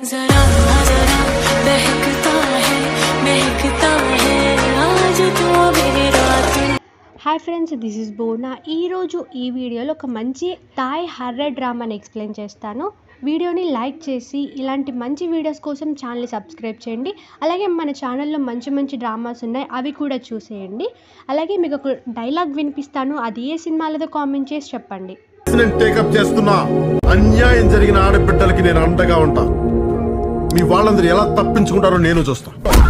जरा जरा बहकता है महकता है आज तो मेरा दिल hi friends this is Bona ఈరోజు ఈ వీడియోలో ఒక మంచి థాయ్ హర్రర్ డ్రామాని ఎక్స్ప్లెయిన్ చేస్తాను వీడియోని లైక్ చేసి ఇలాంటి మంచి వీడియోస్ కోసం ఛానల్ని సబ్స్క్రైబ్ చేయండి అలాగే మన ఛానల్లో మంచి మంచి డ్రామాస్ ఉన్నాయి అవి కూడా చూసేయండి అలాగే మీకు ఒక డైలాగ్ వినిపిస్తాను అది ఏ సినిమాలదో కామెంట్ చేసి చెప్పండి నేను టేకప్ చేస్తున్నా అన్యాయం జరిగిన ఆడబిడ్డలకి నేను అండగా ఉంటా మీ వాళ్ళందరూ ఎలా తప్పించుకుంటారో నేను చూస్తా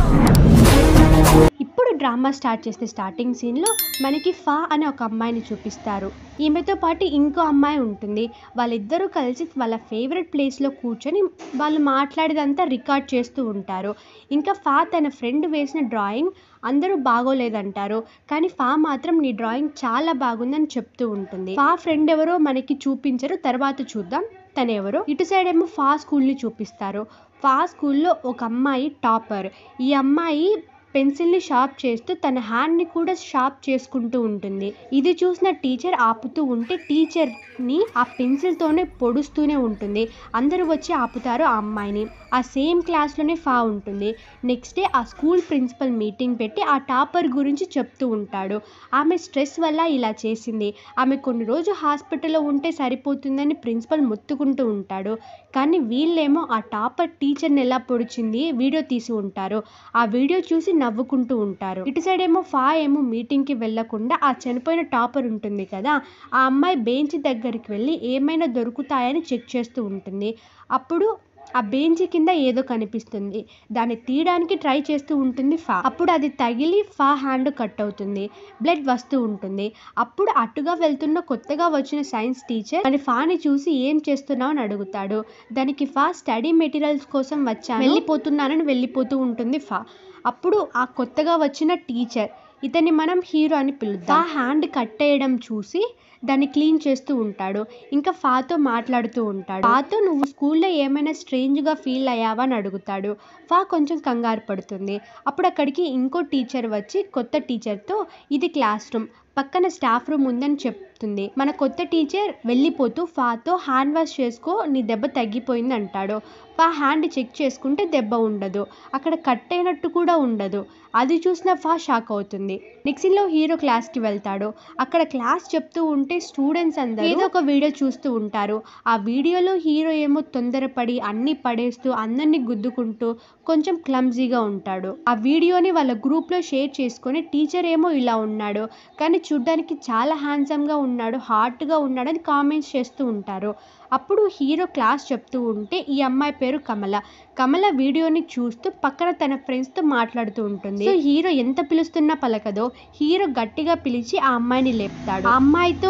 ఇప్పుడు డ్రామా స్టార్ట్ చేస్తే స్టార్టింగ్ సీన్లో మనకి ఫా అనే ఒక అమ్మాయిని చూపిస్తారు ఈమెతో పాటు ఇంకో అమ్మాయి ఉంటుంది వాళ్ళిద్దరూ కలిసి వాళ్ళ ఫేవరెట్ ప్లేస్లో కూర్చొని వాళ్ళు మాట్లాడేదంతా రికార్డ్ చేస్తూ ఉంటారు ఇంకా ఫా తన ఫ్రెండ్ వేసిన డ్రాయింగ్ అందరూ బాగోలేదంటారు కానీ ఫా మాత్రం నీ డ్రాయింగ్ చాలా బాగుందని చెప్తూ ఉంటుంది ఫా ఫ్రెండ్ ఎవరో మనకి చూపించరు తర్వాత చూద్దాం తను ఎవరో ఇటు సైడ్ ఏమో ఫా స్కూల్ని చూపిస్తారు ఫా స్కూల్లో ఒక అమ్మాయి టాపర్ ఈ అమ్మాయి పెన్సిల్ని షార్ప్ చేస్తూ తన హ్యాండ్ని కూడా షార్ప్ చేసుకుంటూ ఉంటుంది ఇది చూసిన టీచర్ ఆపుతూ ఉంటే టీచర్ని ఆ పెన్సిల్తోనే పొడుస్తూనే ఉంటుంది అందరూ వచ్చి ఆపుతారు ఆ అమ్మాయిని ఆ సేమ్ క్లాస్లోనే ఫా ఉంటుంది నెక్స్ట్ డే ఆ స్కూల్ ప్రిన్సిపల్ మీటింగ్ పెట్టి ఆ టాపర్ గురించి చెప్తూ ఉంటాడు ఆమె స్ట్రెస్ వల్ల ఇలా చేసింది ఆమె కొన్ని రోజు హాస్పిటల్లో ఉంటే సరిపోతుందని ప్రిన్సిపల్ మొత్తుకుంటూ ఉంటాడు కానీ వీళ్ళేమో ఆ టాపర్ టీచర్ని ఎలా పొడిచింది వీడియో తీసి ఉంటారు ఆ వీడియో చూసి నవ్వుకుంటూ ఉంటారు ఇటు సైడ్ ఏమో ఫా ఏమో మీటింగ్కి వెళ్ళకుండా ఆ చనిపోయిన టాపర్ ఉంటుంది కదా ఆ అమ్మాయి బెంచ్ దగ్గరికి వెళ్ళి ఏమైనా దొరుకుతాయని చెక్ చేస్తూ ఉంటుంది అప్పుడు ఆ బెంచ్ కింద ఏదో కనిపిస్తుంది దాన్ని తీయడానికి ట్రై చేస్తూ ఉంటుంది ఫా అప్పుడు అది తగిలి ఫా హ్యాండ్ కట్ అవుతుంది బ్లడ్ వస్తూ ఉంటుంది అప్పుడు అటుగా వెళ్తున్న కొత్తగా వచ్చిన సైన్స్ టీచర్ అని ఫాని చూసి ఏం చేస్తున్నావు అని అడుగుతాడు దానికి ఫా స్టడీ మెటీరియల్స్ కోసం వచ్చాను వెళ్ళిపోతున్నానని వెళ్ళిపోతూ ఉంటుంది ఫా అప్పుడు ఆ కొత్తగా వచ్చిన టీచర్ ఇతన్ని మనం హీరో అని పిలుద్దాం ఆ హ్యాండ్ కట్ చేయడం చూసి దాన్ని క్లీన్ చేస్తూ ఉంటాడు ఇంకా ఫాతో మాట్లాడుతూ ఉంటాడు ఫాతో నువ్వు స్కూల్లో ఏమైనా స్ట్రేంజ్గా ఫీల్ అయ్యావా అని అడుగుతాడు ఫా కొంచెం కంగారు పడుతుంది అప్పుడు అక్కడికి ఇంకో టీచర్ వచ్చి కొత్త టీచర్తో ఇది క్లాస్ రూమ్ పక్కన స్టాఫ్ రూమ్ ఉందని చెప్తుంది మన కొత్త టీచర్ వెళ్ళిపోతూ ఫాతో హ్యాండ్ వాష్ చేసుకో నీ దెబ్బ తగ్గిపోయింది అంటాడు ఫా హ్యాండ్ చెక్ చేసుకుంటే దెబ్బ ఉండదు అక్కడ కట్ అయినట్టు కూడా ఉండదు అది చూసిన ఫా షాక్ అవుతుంది నెక్స్ట్ లో హీరో క్లాస్కి వెళ్తాడు అక్కడ క్లాస్ చెప్తూ ఉంటే స్టూడెంట్స్ అందరూ ఏదో ఒక వీడియో చూస్తూ ఉంటారు ఆ వీడియోలో హీరో ఏమో తొందరపడి అన్ని పడేస్తూ అందరినీ గుద్దుకుంటూ కొంచెం క్లమ్జీగా ఉంటాడు ఆ వీడియోని వాళ్ళ గ్రూప్లో షేర్ చేసుకొని టీచర్ ఏమో ఇలా ఉన్నాడు కానీ చూడ్డానికి చాలా హ్యాండ్సమ్గా ఉన్నాడు హార్ట్గా ఉన్నాడు అని కామెంట్స్ చేస్తూ ఉంటారు అప్పుడు హీరో క్లాస్ చెప్తూ ఉంటే ఈ అమ్మాయి పేరు కమల కమల వీడియోని చూస్తూ పక్కన తన ఫ్రెండ్స్తో మాట్లాడుతూ ఉంటుంది సో హీరో ఎంత పిలుస్తున్నా పలకదో హీరో గట్టిగా పిలిచి ఆ అమ్మాయిని లేపుతాడు ఆ అమ్మాయితో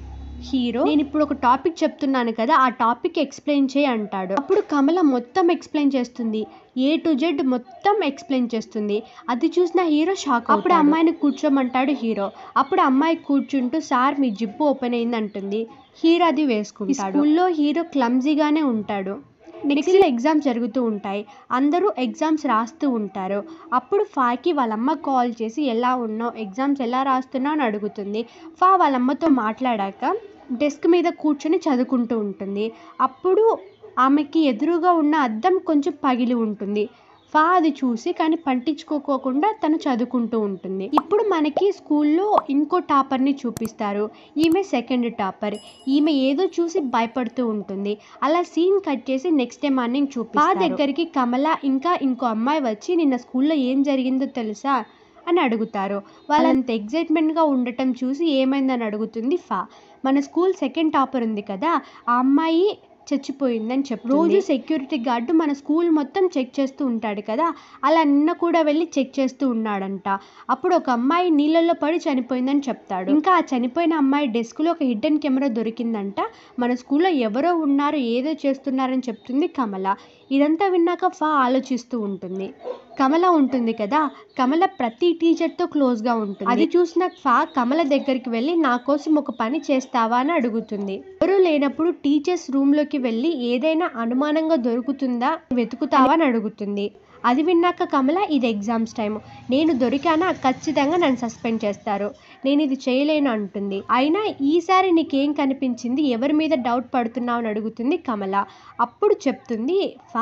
హీరో నేను ఇప్పుడు ఒక టాపిక్ చెప్తున్నాను కదా ఆ టాపిక్ ఎక్స్ప్లెయిన్ చేయి అంటాడు అప్పుడు కమల మొత్తం ఎక్స్ప్లెయిన్ చేస్తుంది ఏ టు జెడ్ మొత్తం ఎక్స్ప్లెయిన్ చేస్తుంది అది చూసిన హీరో షాక్ అప్పుడు అమ్మాయిని కూర్చోమంటాడు హీరో అప్పుడు అమ్మాయి కూర్చుంటూ సార్ మీ జిప్పు ఓపెన్ అయింది అంటుంది హీరో అది వేసుకుంటాడు స్కూల్లో హీరో క్లమ్జీగానే ఉంటాడు నెక్స్ట్ ఎగ్జామ్స్ జరుగుతూ ఉంటాయి అందరూ ఎగ్జామ్స్ రాస్తూ ఉంటారు అప్పుడు ఫాకి వాళ్ళమ్మ కాల్ చేసి ఎలా ఉన్నావు ఎగ్జామ్స్ ఎలా రాస్తున్నావు అని అడుగుతుంది ఫా వాళ్ళమ్మతో మాట్లాడాక డెస్క్ మీద కూర్చొని చదువుకుంటూ ఉంటుంది అప్పుడు ఆమెకి ఎదురుగా ఉన్న అద్దం కొంచెం పగిలి ఉంటుంది ఫా అది చూసి కానీ పట్టించుకోకోకుండా తను చదువుకుంటూ ఉంటుంది ఇప్పుడు మనకి స్కూల్లో ఇంకో టాపర్ని చూపిస్తారు ఈమె సెకండ్ టాపర్ ఈమె ఏదో చూసి భయపడుతూ ఉంటుంది అలా సీన్ కట్ చేసి నెక్స్ట్ డే మార్నింగ్ చూపి ఫా దగ్గరికి కమల ఇంకా ఇంకో అమ్మాయి వచ్చి నిన్న స్కూల్లో ఏం జరిగిందో తెలుసా అని అడుగుతారు వాళ్ళంత ఎగ్జైట్మెంట్గా ఉండటం చూసి ఏమైందని అడుగుతుంది ఫా మన స్కూల్ సెకండ్ టాపర్ ఉంది కదా ఆ అమ్మాయి చచ్చిపోయిందని చెప్పి రోజు సెక్యూరిటీ గార్డు మన స్కూల్ మొత్తం చెక్ చేస్తూ ఉంటాడు కదా అలా నిన్న కూడా వెళ్ళి చెక్ చేస్తూ ఉన్నాడంట అప్పుడు ఒక అమ్మాయి నీళ్ళల్లో పడి చనిపోయిందని చెప్తాడు ఇంకా ఆ చనిపోయిన అమ్మాయి డెస్క్లో ఒక హిడ్డెన్ కెమెరా దొరికిందంట మన స్కూల్లో ఎవరో ఉన్నారు ఏదో చేస్తున్నారని చెప్తుంది కమల ఇదంతా విన్నాక ఫా ఆలోచిస్తూ ఉంటుంది కమల ఉంటుంది కదా కమల ప్రతి టీచర్తో క్లోజ్గా ఉంటుంది అది చూసిన ఫా కమల దగ్గరికి వెళ్ళి నా కోసం ఒక పని చేస్తావా అని అడుగుతుంది ఎవరు లేనప్పుడు టీచర్స్ రూమ్లోకి వెళ్ళి ఏదైనా అనుమానంగా దొరుకుతుందా వెతుకుతావా అని అడుగుతుంది అది విన్నాక కమల ఇది ఎగ్జామ్స్ టైం నేను దొరికానా ఖచ్చితంగా నన్ను సస్పెండ్ చేస్తారు నేను ఇది చేయలేను అంటుంది అయినా ఈసారి నీకేం కనిపించింది ఎవరి మీద డౌట్ పడుతున్నావు అని అడుగుతుంది కమల అప్పుడు చెప్తుంది ఫా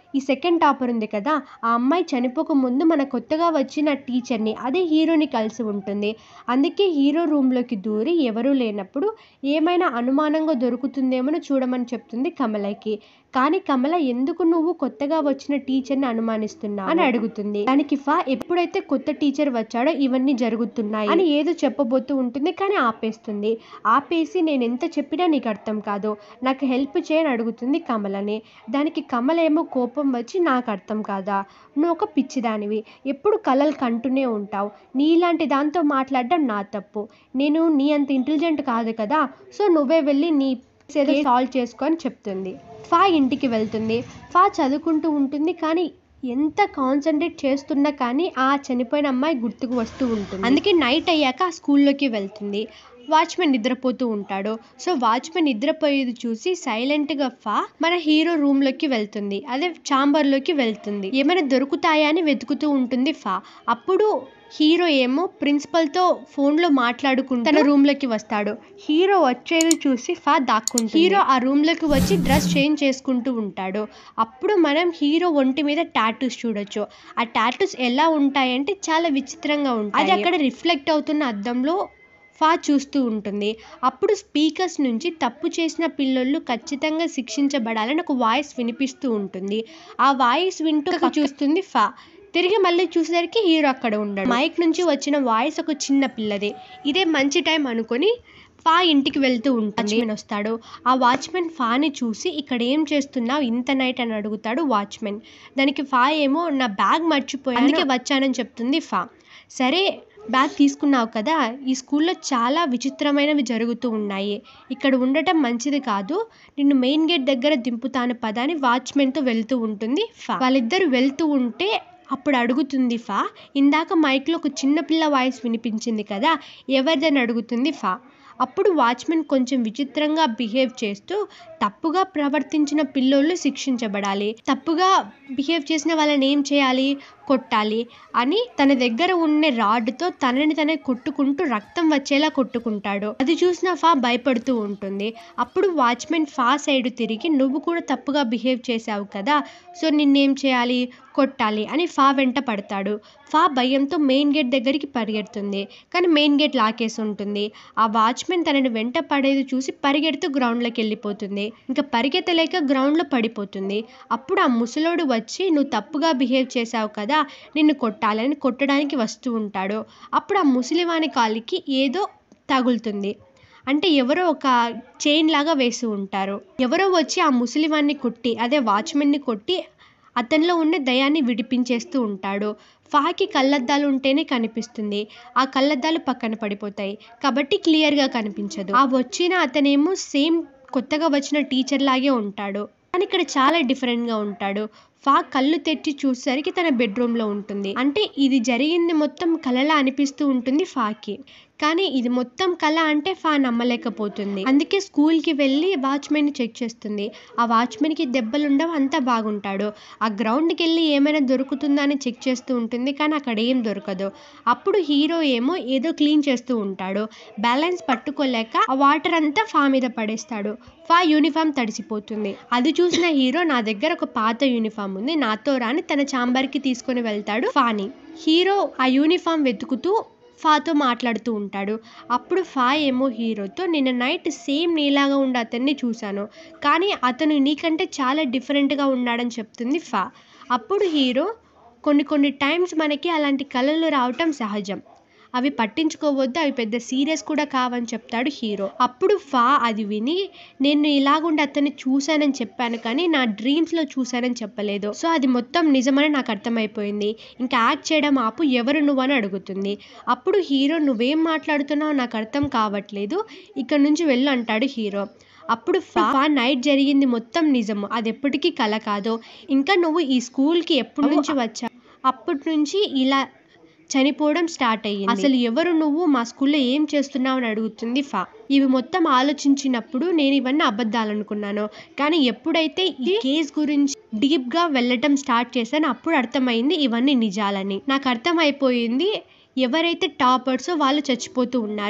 ఈ సెకండ్ టాపర్ ఉంది కదా ఆ అమ్మాయి చనిపోక ముందు మన కొత్తగా వచ్చిన టీచర్ని అదే హీరోని కలిసి ఉంటుంది అందుకే హీరో రూమ్లోకి దూరి ఎవరూ లేనప్పుడు ఏమైనా అనుమానంగా దొరుకుతుందేమో చూడమని చెప్తుంది కమలకి కానీ కమల ఎందుకు నువ్వు కొత్తగా వచ్చిన టీచర్ని అనుమానిస్తున్నావు అని అడుగుతుంది దానికి ఫా ఎప్పుడైతే కొత్త టీచర్ వచ్చాడో ఇవన్నీ జరుగుతున్నాయి అని ఏదో చెప్పబోతూ ఉంటుంది కానీ ఆపేస్తుంది ఆపేసి నేను ఎంత చెప్పినా నీకు అర్థం కాదు నాకు హెల్ప్ చేయని అడుగుతుంది కమలని దానికి కమల ఏమో కోపం వచ్చి నాకు అర్థం కాదా నువ్వు ఒక పిచ్చిదానివి ఎప్పుడు కలలు కంటూనే ఉంటావు నీలాంటి దాంతో మాట్లాడడం నా తప్పు నేను నీ అంత ఇంటెలిజెంట్ కాదు కదా సో నువ్వే వెళ్ళి నీ ఏదో సాల్వ్ చేసుకో అని చెప్తుంది ఫా ఇంటికి వెళ్తుంది ఫా చదువుకుంటూ ఉంటుంది కానీ ఎంత కాన్సన్ట్రేట్ చేస్తున్నా కానీ ఆ చనిపోయిన అమ్మాయి గుర్తుకు వస్తూ ఉంటుంది అందుకే నైట్ అయ్యాక ఆ స్కూల్లోకి వెళ్తుంది వాచ్మెన్ నిద్రపోతూ ఉంటాడు సో వాచ్మెన్ నిద్రపోయేది చూసి సైలెంట్గా ఫా మన హీరో రూమ్లోకి వెళ్తుంది అదే చాంబర్లోకి వెళ్తుంది ఏమైనా దొరుకుతాయా అని వెతుకుతూ ఉంటుంది ఫా అప్పుడు హీరో ఏమో ప్రిన్సిపల్తో ఫోన్లో మాట్లాడుకుంటూ తన రూమ్లోకి వస్తాడు హీరో వచ్చేది చూసి ఫా దాక్కుంటుంది హీరో ఆ రూమ్లోకి వచ్చి డ్రెస్ చేంజ్ చేసుకుంటూ ఉంటాడు అప్పుడు మనం హీరో ఒంటి మీద టాటూస్ చూడొచ్చు ఆ టాటూస్ ఎలా ఉంటాయంటే చాలా విచిత్రంగా ఉంటాయి అది అక్కడ రిఫ్లెక్ట్ అవుతున్న అద్దంలో ఫా చూస్తూ ఉంటుంది అప్పుడు స్పీకర్స్ నుంచి తప్పు చేసిన పిల్లలు ఖచ్చితంగా శిక్షించబడాలని ఒక వాయిస్ వినిపిస్తూ ఉంటుంది ఆ వాయిస్ వింటూ చూస్తుంది ఫా తిరిగి మళ్ళీ చూసేసరికి హీరో అక్కడ ఉండడు మైక్ నుంచి వచ్చిన వాయిస్ ఒక చిన్న పిల్లదే ఇదే మంచి టైం అనుకొని ఫా ఇంటికి వెళ్తూ ఉంటాడు వాచ్మెన్ వస్తాడు ఆ వాచ్మెన్ ఫాని చూసి ఇక్కడ ఏం చేస్తున్నావు ఇంత నైట్ అని అడుగుతాడు వాచ్మెన్ దానికి ఫా ఏమో నా బ్యాగ్ మర్చిపోయాను అందుకే వచ్చానని చెప్తుంది ఫా సరే బ్యాగ్ తీసుకున్నావు కదా ఈ స్కూల్లో చాలా విచిత్రమైనవి జరుగుతూ ఉన్నాయి ఇక్కడ ఉండటం మంచిది కాదు నిన్ను మెయిన్ గేట్ దగ్గర దింపుతాను పద అని వాచ్మెన్తో వెళ్తూ ఉంటుంది ఫా వాళ్ళిద్దరు వెళ్తూ ఉంటే అప్పుడు అడుగుతుంది ఫా ఇందాక మైక్లో ఒక చిన్న పిల్ల వాయిస్ వినిపించింది కదా ఎవరిదని అడుగుతుంది ఫా అప్పుడు వాచ్మెన్ కొంచెం విచిత్రంగా బిహేవ్ చేస్తూ తప్పుగా ప్రవర్తించిన పిల్లోళ్ళు శిక్షించబడాలి తప్పుగా బిహేవ్ చేసిన వాళ్ళని ఏం చేయాలి కొట్టాలి అని తన దగ్గర ఉన్న రాడ్తో తనని తనే కొట్టుకుంటూ రక్తం వచ్చేలా కొట్టుకుంటాడు అది చూసిన ఫా భయపడుతూ ఉంటుంది అప్పుడు వాచ్మెన్ ఫా సైడ్ తిరిగి నువ్వు కూడా తప్పుగా బిహేవ్ చేసావు కదా సో నిన్నేం చేయాలి కొట్టాలి అని ఫా వెంట పడతాడు ఫా భయంతో మెయిన్ గేట్ దగ్గరికి పరిగెడుతుంది కానీ మెయిన్ గేట్ లాకేసి ఉంటుంది ఆ వాచ్మెన్ తనని వెంట పడేది చూసి పరిగెడుతూ గ్రౌండ్లోకి వెళ్ళిపోతుంది ఇంకా పరిగెత్తలేక గ్రౌండ్లో పడిపోతుంది అప్పుడు ఆ ముసలోడు వచ్చి నువ్వు తప్పుగా బిహేవ్ చేసావు కదా నిన్ను కొట్టాలని కొట్టడానికి వస్తూ ఉంటాడు అప్పుడు ఆ ముసలివాని కాలికి ఏదో తగులుతుంది అంటే ఎవరో ఒక చైన్ లాగా వేసి ఉంటారు ఎవరో వచ్చి ఆ ముసలివాన్ని కొట్టి అదే వాచ్మెన్ని కొట్టి అతనిలో ఉన్న దయాన్ని విడిపించేస్తూ ఉంటాడు ఫాకి కళ్ళద్దాలు ఉంటేనే కనిపిస్తుంది ఆ కళ్ళద్దాలు పక్కన పడిపోతాయి కాబట్టి క్లియర్గా కనిపించదు ఆ వచ్చిన అతనేమో సేమ్ కొత్తగా వచ్చిన టీచర్ లాగే ఉంటాడు కానీ ఇక్కడ చాలా డిఫరెంట్గా ఉంటాడు ఫా కళ్ళు తెచ్చి చూసేసరికి తన బెడ్రూమ్లో ఉంటుంది అంటే ఇది జరిగింది మొత్తం కలలా అనిపిస్తూ ఉంటుంది ఫాకి కానీ ఇది మొత్తం కళ అంటే ఫా నమ్మలేకపోతుంది అందుకే స్కూల్కి వెళ్ళి వాచ్మెన్ని చెక్ చేస్తుంది ఆ వాచ్మెన్కి దెబ్బలు ఉండవు అంతా బాగుంటాడు ఆ గ్రౌండ్కి వెళ్ళి ఏమైనా దొరుకుతుందా అని చెక్ చేస్తూ ఉంటుంది కానీ అక్కడ ఏం దొరకదు అప్పుడు హీరో ఏమో ఏదో క్లీన్ చేస్తూ ఉంటాడు బ్యాలెన్స్ పట్టుకోలేక ఆ వాటర్ అంతా ఫా మీద పడేస్తాడు ఫా యూనిఫామ్ తడిసిపోతుంది అది చూసిన హీరో నా దగ్గర ఒక పాత యూనిఫామ్ ఉంది నాతో రాని తన చాంబర్కి తీసుకొని వెళ్తాడు ఫాని హీరో ఆ యూనిఫామ్ వెతుకుతూ ఫాతో మాట్లాడుతూ ఉంటాడు అప్పుడు ఫా ఏమో హీరోతో నిన్న నైట్ సేమ్ నీలాగా ఉండే అతన్ని చూశాను కానీ అతను నీకంటే చాలా డిఫరెంట్గా ఉన్నాడని చెప్తుంది ఫా అప్పుడు హీరో కొన్ని కొన్ని టైమ్స్ మనకి అలాంటి కళలు రావటం సహజం అవి పట్టించుకోవద్దు అవి పెద్ద సీరియస్ కూడా కావని చెప్తాడు హీరో అప్పుడు ఫా అది విని నేను ఇలాగుండి అతన్ని చూశానని చెప్పాను కానీ నా డ్రీమ్స్లో చూశానని చెప్పలేదు సో అది మొత్తం నిజమని నాకు అర్థమైపోయింది ఇంకా యాక్ట్ చేయడం ఆపు ఎవరు నువ్వని అడుగుతుంది అప్పుడు హీరో నువ్వేం మాట్లాడుతున్నావు నాకు అర్థం కావట్లేదు ఇక్కడ నుంచి వెళ్ళు అంటాడు హీరో అప్పుడు ఫా నైట్ జరిగింది మొత్తం నిజము అది ఎప్పటికీ కల కాదు ఇంకా నువ్వు ఈ స్కూల్కి ఎప్పటి నుంచి వచ్చా అప్పటి నుంచి ఇలా చనిపోవడం స్టార్ట్ అయ్యింది అసలు ఎవరు నువ్వు మా స్కూల్లో ఏం చేస్తున్నావు అని అడుగుతుంది ఫా ఇవి మొత్తం ఆలోచించినప్పుడు నేను ఇవన్నీ అబద్ధాలు అనుకున్నాను కానీ ఎప్పుడైతే ఈ కేస్ గురించి డీప్ గా వెళ్ళటం స్టార్ట్ చేశానో అప్పుడు అర్థమైంది ఇవన్నీ నిజాలని నాకు అర్థమైపోయింది ఎవరైతే టాపర్స్ వాళ్ళు చచ్చిపోతూ ఉన్నారు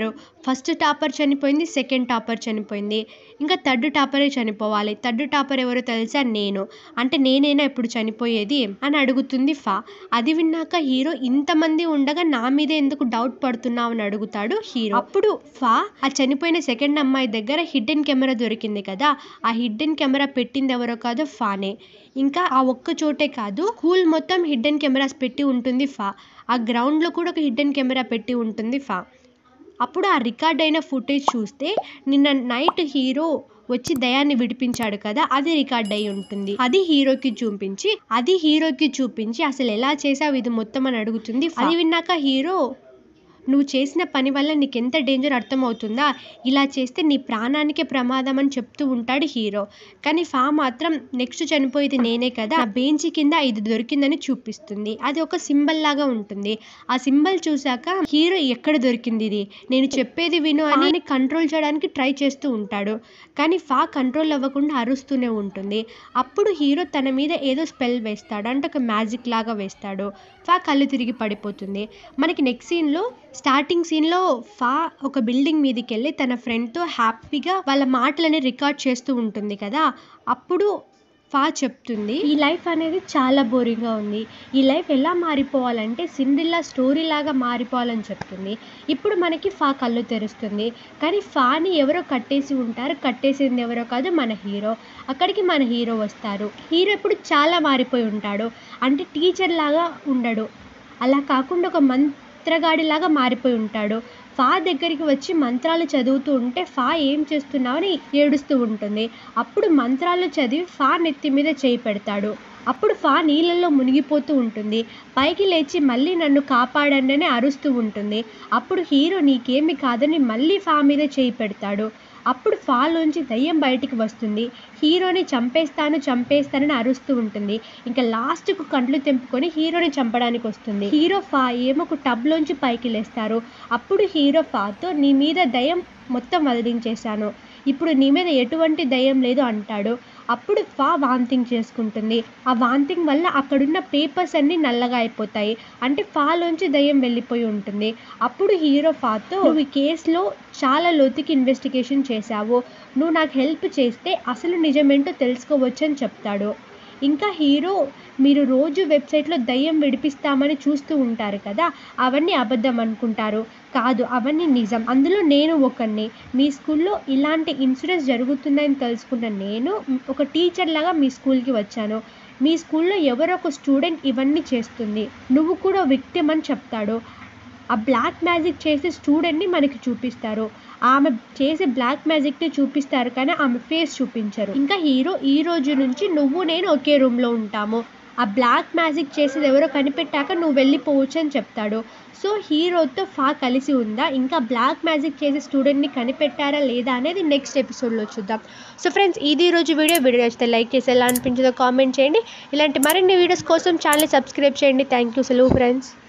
ఫస్ట్ టాపర్ చనిపోయింది సెకండ్ టాపర్ చనిపోయింది ఇంకా థర్డ్ టాపరే చనిపోవాలి థర్డ్ టాపర్ ఎవరో తెలుసా నేను అంటే నేనేనా ఇప్పుడు చనిపోయేది అని అడుగుతుంది ఫా అది విన్నాక హీరో ఇంతమంది ఉండగా నా మీద ఎందుకు డౌట్ పడుతున్నావు అని అడుగుతాడు హీరో అప్పుడు ఫా ఆ చనిపోయిన సెకండ్ అమ్మాయి దగ్గర హిడ్డెన్ కెమెరా దొరికింది కదా ఆ హిడ్డెన్ కెమెరా పెట్టింది ఎవరో కాదు ఫానే ఇంకా ఆ ఒక్క చోటే కాదు స్కూల్ మొత్తం హిడ్డెన్ కెమెరాస్ పెట్టి ఉంటుంది ఫా ఆ గ్రౌండ్లో కూడా ఒక హిడ్డెన్ కెమెరా పెట్టి ఉంటుంది ఫా అప్పుడు ఆ రికార్డ్ అయిన ఫుటేజ్ చూస్తే నిన్న నైట్ హీరో వచ్చి దయాన్ని విడిపించాడు కదా అది రికార్డ్ అయి ఉంటుంది అది హీరోకి చూపించి అది హీరోకి చూపించి అసలు ఎలా చేసావు ఇది మొత్తం అని అడుగుతుంది అది విన్నాక హీరో నువ్వు చేసిన పని వల్ల నీకు ఎంత డేంజర్ అర్థమవుతుందా ఇలా చేస్తే నీ ప్రాణానికే ప్రమాదం అని చెప్తూ ఉంటాడు హీరో కానీ ఫా మాత్రం నెక్స్ట్ చనిపోయేది నేనే కదా ఆ బెంచ్ కింద ఇది దొరికిందని చూపిస్తుంది అది ఒక సింబల్ లాగా ఉంటుంది ఆ సింబల్ చూసాక హీరో ఎక్కడ దొరికింది ఇది నేను చెప్పేది విను అని కంట్రోల్ చేయడానికి ట్రై చేస్తూ ఉంటాడు కానీ ఫా కంట్రోల్ అవ్వకుండా అరుస్తూనే ఉంటుంది అప్పుడు హీరో తన మీద ఏదో స్పెల్ వేస్తాడు అంటే ఒక మ్యాజిక్ లాగా వేస్తాడు ఫా కళ్ళు తిరిగి పడిపోతుంది మనకి నెక్స్ట్ సీన్లో స్టార్టింగ్ సీన్లో ఫా ఒక బిల్డింగ్ మీదకి వెళ్ళి తన ఫ్రెండ్తో హ్యాపీగా వాళ్ళ మాటలని రికార్డ్ చేస్తూ ఉంటుంది కదా అప్పుడు ఫా చెప్తుంది ఈ లైఫ్ అనేది చాలా బోరింగ్గా ఉంది ఈ లైఫ్ ఎలా మారిపోవాలంటే సిండ్రిల్లా స్టోరీ లాగా మారిపోవాలని చెప్తుంది ఇప్పుడు మనకి ఫా కళ్ళు తెరుస్తుంది కానీ ఫాని ఎవరో కట్టేసి ఉంటారు కట్టేసింది ఎవరో కాదు మన హీరో అక్కడికి మన హీరో వస్తారు హీరో ఇప్పుడు చాలా మారిపోయి ఉంటాడు అంటే టీచర్ లాగా ఉండడు అలా కాకుండా ఒక మంత్రగాడిలాగా మారిపోయి ఉంటాడు ఫా దగ్గరికి వచ్చి మంత్రాలు చదువుతూ ఉంటే ఫా ఏం చేస్తున్నావని ఏడుస్తూ ఉంటుంది అప్పుడు మంత్రాలు చదివి ఫా నెత్తి మీద చేయి పెడతాడు అప్పుడు ఫా నీళ్ళల్లో మునిగిపోతూ ఉంటుంది పైకి లేచి మళ్ళీ నన్ను కాపాడండి అని అరుస్తూ ఉంటుంది అప్పుడు హీరో నీకేమి కాదని మళ్ళీ ఫా మీద చేయి పెడతాడు అప్పుడు ఫాలోంచి దయ్యం బయటికి వస్తుంది హీరోని చంపేస్తాను చంపేస్తానని అరుస్తూ ఉంటుంది ఇంకా లాస్ట్కు కంట్లు తెంపుకొని హీరోని చంపడానికి వస్తుంది హీరో ఫా ఏమో ఒక టబ్లోంచి పైకి లేస్తారు అప్పుడు హీరో ఫాతో నీ మీద దయ్యం మొత్తం వదిలించేశాను ఇప్పుడు నీ మీద ఎటువంటి దయ్యం లేదు అంటాడు అప్పుడు ఫా వాంతింగ్ చేసుకుంటుంది ఆ వాంతింగ్ వల్ల అక్కడున్న పేపర్స్ అన్నీ నల్లగా అయిపోతాయి అంటే ఫాలోంచి దయ్యం వెళ్ళిపోయి ఉంటుంది అప్పుడు హీరో ఫాతో నువ్వు ఈ కేసులో చాలా లోతుకి ఇన్వెస్టిగేషన్ చేశావు నువ్వు నాకు హెల్ప్ చేస్తే అసలు నిజమేంటో తెలుసుకోవచ్చు అని చెప్తాడు ఇంకా హీరో మీరు రోజు వెబ్సైట్లో దయ్యం విడిపిస్తామని చూస్తూ ఉంటారు కదా అవన్నీ అబద్ధం అనుకుంటారు కాదు అవన్నీ నిజం అందులో నేను ఒకరిని మీ స్కూల్లో ఇలాంటి ఇన్సిడెంట్స్ జరుగుతున్నాయని తెలుసుకున్న నేను ఒక టీచర్ లాగా మీ స్కూల్కి వచ్చాను మీ స్కూల్లో ఎవరో ఒక స్టూడెంట్ ఇవన్నీ చేస్తుంది నువ్వు కూడా విక్టిమ్ అని చెప్తాడు ఆ బ్లాక్ మ్యాజిక్ చేసే స్టూడెంట్ని మనకి చూపిస్తారు ఆమె చేసే బ్లాక్ మ్యాజిక్ని చూపిస్తారు కానీ ఆమె ఫేస్ చూపించరు ఇంకా హీరో ఈ రోజు నుంచి నువ్వు నేను ఒకే రూమ్లో ఉంటాము ఆ బ్లాక్ మ్యాజిక్ చేసేది ఎవరో కనిపెట్టాక నువ్వు వెళ్ళిపోవచ్చు అని చెప్తాడు సో హీరోతో ఫా కలిసి ఉందా ఇంకా బ్లాక్ మ్యాజిక్ చేసే స్టూడెంట్ని కనిపెట్టారా లేదా అనేది నెక్స్ట్ ఎపిసోడ్లో చూద్దాం సో ఫ్రెండ్స్ ఇది రోజు వీడియో వీడియో నచ్చితే లైక్ చేసి ఎలా అనిపించిందో కామెంట్ చేయండి ఇలాంటి మరిన్ని వీడియోస్ కోసం ఛానల్ సబ్స్క్రైబ్ చేయండి థ్యాంక్ యూ సెలవు ఫ్రెండ్స్